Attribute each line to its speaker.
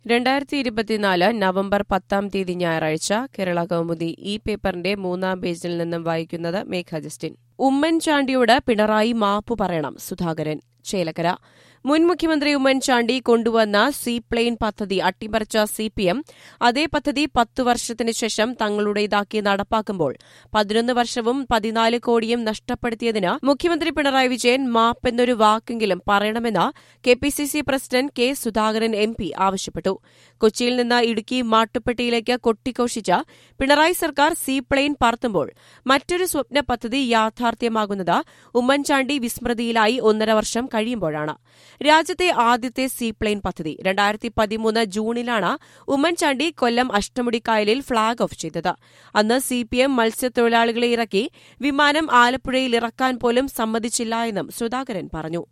Speaker 1: രണ്ടായിരത്തി ഇരുപത്തിനാല് നവംബർ പത്താം തീയതി ഞായറാഴ്ച കേരള കൗമുദി ഈ പേപ്പറിന്റെ മൂന്നാം പേജിൽ നിന്നും വായിക്കുന്നത് മേഘ ജസ്റ്റിൻ ഉമ്മൻചാണ്ടിയോട് പിണറായി മാപ്പു പറയണം സുധാകരൻ ചേലക്കര മുൻ മുഖ്യമന്ത്രി ഉമ്മൻചാണ്ടി കൊണ്ടുവന്ന സീ പ്ലെയിൻ പദ്ധതി അട്ടിമറിച്ച സിപിഎം അതേ പദ്ധതി പത്തു വർഷത്തിനു ശേഷം തങ്ങളുടേതാക്കി നടപ്പാക്കുമ്പോൾ പതിനൊന്ന് വർഷവും പതിനാല് കോടിയും നഷ്ടപ്പെടുത്തിയതിന് മുഖ്യമന്ത്രി പിണറായി വിജയൻ മാപ്പെന്നൊരു വാക്കെങ്കിലും പറയണമെന്ന് K P C C president K Sudhakaran M P ആവശ്യപ്പെട്ടു കൊച്ചിയിൽ നിന്ന് ഇടുക്കി മാട്ടുപ്പെട്ടിയിലേക്ക് കൊട്ടിഘോഷിച്ച പിണറായി സർക്കാർ സീ പ്ലെയിൻ പറത്തുമ്പോൾ മറ്റൊരു സ്വപ്ന പദ്ധതി യാഥാർത്ഥ്യമാകുന്നത് ഉമ്മൻചാണ്ടി വിസ്മൃതിയിലായി ഒന്നര വർഷം കഴിയുമ്പോഴാണ് രാജ്യത്തെ ആദ്യത്തെ സീ പ്ലെയിൻ പദ്ധതി രണ്ടായിരത്തി പതിമൂന്ന് ജൂണിലാണ് ഉമ്മൻചാണ്ടി കൊല്ലം അഷ്ടമുടിക്കായലിൽ ഫ്ളാഗ് ഓഫ് ചെയ്തത് അന്ന് സിപിഎം മത്സ്യത്തൊഴിലാളികളെ ഇറക്കി വിമാനം ആലപ്പുഴയിൽ ഇറക്കാൻ പോലും സമ്മതിച്ചില്ല എന്നും സുധാകരൻ പറഞ്ഞു